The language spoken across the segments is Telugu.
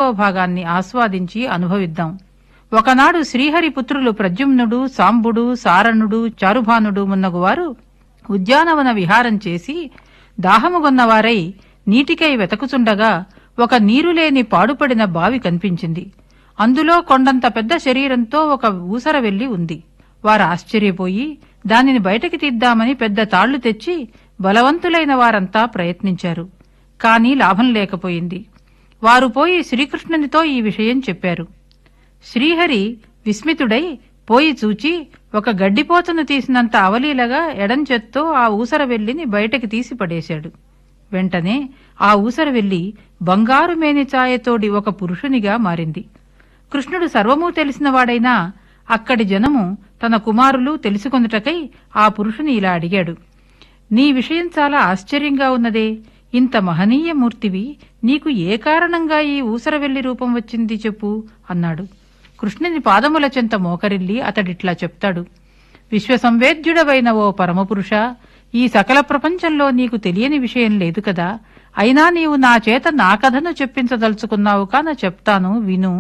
భాగాన్ని ఆస్వాదించి అనుభవిద్దాం ఒకనాడు శ్రీహరి పుత్రులు ప్రద్యుమ్నుడు సాంబుడు సారణుడు చారుభానుడు మున్నగువారు ఉద్యానవన విహారం చేసి దాహముగొన్నవారై నీటికై వెతకుచుండగా ఒక నీరులేని పాడుపడిన బావి కనిపించింది అందులో కొండంత పెద్ద శరీరంతో ఒక ఊసర వెళ్లి ఉంది వారు ఆశ్చర్యపోయి దానిని బయటకి తీద్దామని పెద్ద తాళ్లు తెచ్చి బలవంతులైన వారంతా ప్రయత్నించారు కాని లాభం లేకపోయింది వారు పోయి శ్రీకృష్ణునితో ఈ విషయం చెప్పారు శ్రీహరి విస్మితుడై పోయి చూచి ఒక గడ్డిపోతను తీసినంత అవలీలగా ఎడంచెత్తో ఆ ఊసర వెల్లిని బయటకి తీసి పడేశాడు వెంటనే ఆ ఊసర వెల్లి బంగారు మేనిచాయతోడి ఒక పురుషునిగా మారింది కృష్ణుడు సర్వమూ తెలిసినవాడైనా అక్కడి జనము తన కుమారులు తెలుసుకొనుటకై ఆ పురుషుని ఇలా అడిగాడు నీ విషయం చాలా ఆశ్చర్యంగా ఉన్నదే ఇంత మహనీయ మూర్తివి నీకు ఏ కారణంగా ఈ ఊసరవెల్లి రూపం వచ్చింది చెప్పు అన్నాడు కృష్ణుని పాదముల చెంత మోకరిల్లి అతడిట్లా చెప్తాడు విశ్వసంవేద్యుడవైన ఓ పరమపురుష ఈ సకల ప్రపంచంలో నీకు తెలియని విషయం లేదు కదా అయినా నీవు నా చేత నా కథను చెప్పించదలుచుకున్నావు కాన చెప్తాను విను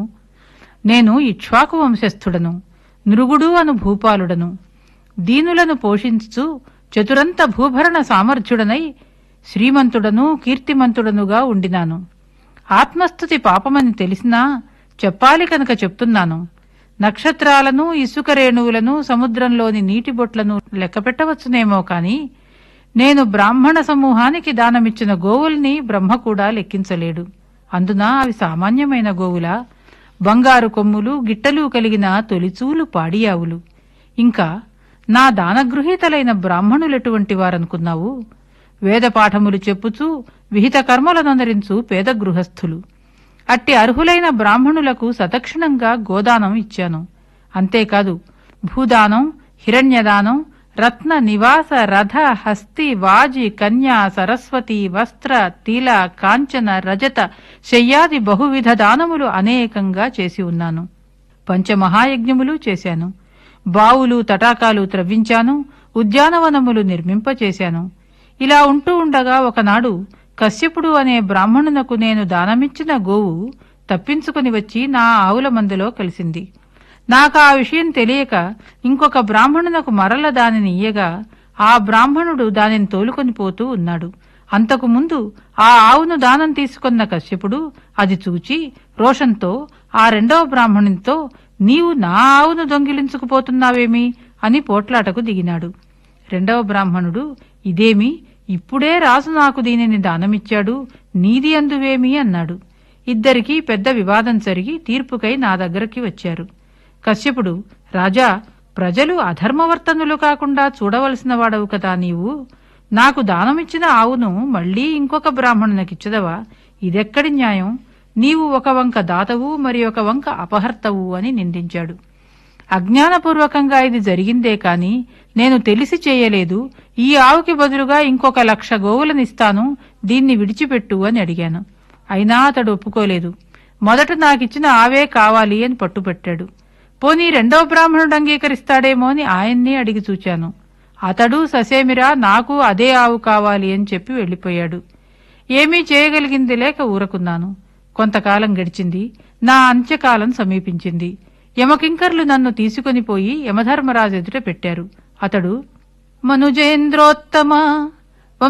నేను ఇక్ష్వాకు వంశస్థుడను నృగుడు అను భూపాలుడను దీనులను పోషించు చతురంత భూభరణ సామర్థ్యుడనై శ్రీమంతుడను కీర్తిమంతుడనుగా ఉండినాను ఆత్మస్థుతి పాపమని తెలిసినా చెప్పాలి కనుక చెప్తున్నాను నక్షత్రాలను ఇసుక రేణువులను సముద్రంలోని నీటి బొట్లను లెక్కపెట్టవచ్చునేమో కాని నేను బ్రాహ్మణ సమూహానికి దానమిచ్చిన గోవుల్ని బ్రహ్మ కూడా లెక్కించలేడు అందున అవి సామాన్యమైన గోవులా బంగారు కొమ్ములు గిట్టలు కలిగిన తొలిచూలు పాడియావులు ఇంకా నా దానగృహీతలైన బ్రాహ్మణులెటువంటి వారనుకున్నావు వేదపాఠములు చెప్పుచూ విహిత కర్మలనొందరించు పేద గృహస్థులు అట్టి అర్హులైన బ్రాహ్మణులకు సతక్షణంగా గోదానం ఇచ్చాను అంతేకాదు భూదానం హిరణ్యదానం రత్న నివాస రథ హస్తి వాజి కన్యా సరస్వతి వస్త్ర తిల కాంచన రజత శయ్యాది బహువిధ దానములు అనేకంగా చేసి ఉన్నాను పంచమహాయజ్ఞములు చేశాను బావులు తటాకాలు త్రవ్వించాను ఉద్యానవనములు నిర్మింపచేశాను ఇలా ఉంటూ ఉండగా ఒకనాడు కశ్యపుడు అనే బ్రాహ్మణునకు నేను దానమిచ్చిన గోవు తప్పించుకుని వచ్చి నా ఆవుల మందులో కలిసింది నాకు ఆ విషయం తెలియక ఇంకొక బ్రాహ్మణునకు మరల దానిని ఇయ్యగా ఆ బ్రాహ్మణుడు దానిని తోలుకొని పోతూ ఉన్నాడు అంతకు ముందు ఆ ఆవును దానం తీసుకున్న కశ్యపుడు అది చూచి రోషంతో ఆ రెండవ బ్రాహ్మణునితో నీవు నా ఆవును దొంగిలించుకుపోతున్నావేమి అని పోట్లాటకు దిగినాడు రెండవ బ్రాహ్మణుడు ఇదేమి ఇప్పుడే రాజు నాకు దీనిని దానమిచ్చాడు నీది అందువేమి అన్నాడు ఇద్దరికీ పెద్ద వివాదం జరిగి తీర్పుకై నా దగ్గరికి వచ్చారు కశ్యపుడు రాజా ప్రజలు అధర్మవర్తనులు కాకుండా చూడవలసిన వాడవు కదా నీవు నాకు దానమిచ్చిన ఆవును మళ్లీ ఇంకొక బ్రాహ్మణునకిచ్చదవా ఇదెక్కడి న్యాయం నీవు ఒక వంక దాతవు మరి ఒక వంక అపహర్తవు అని నిందించాడు అజ్ఞానపూర్వకంగా ఇది జరిగిందే కాని నేను తెలిసి చేయలేదు ఈ ఆవుకి బదులుగా ఇంకొక లక్ష గోవులనిస్తాను దీన్ని విడిచిపెట్టు అని అడిగాను అయినా అతడు ఒప్పుకోలేదు మొదట నాకిచ్చిన ఆవే కావాలి అని పట్టుపెట్టాడు పోనీ రెండవ బ్రాహ్మణుడు అంగీకరిస్తాడేమో అని ఆయన్ని అడిగి చూచాను అతడు ససేమిరా నాకు అదే ఆవు కావాలి అని చెప్పి వెళ్లిపోయాడు ఏమీ చేయగలిగింది లేక ఊరకున్నాను కొంతకాలం గడిచింది నా అంత్యకాలం సమీపించింది యమకింకర్లు నన్ను తీసుకుని పోయి యమధర్మరాజు ఎదుట పెట్టారు అతడు మనుజేంద్రోత్తమ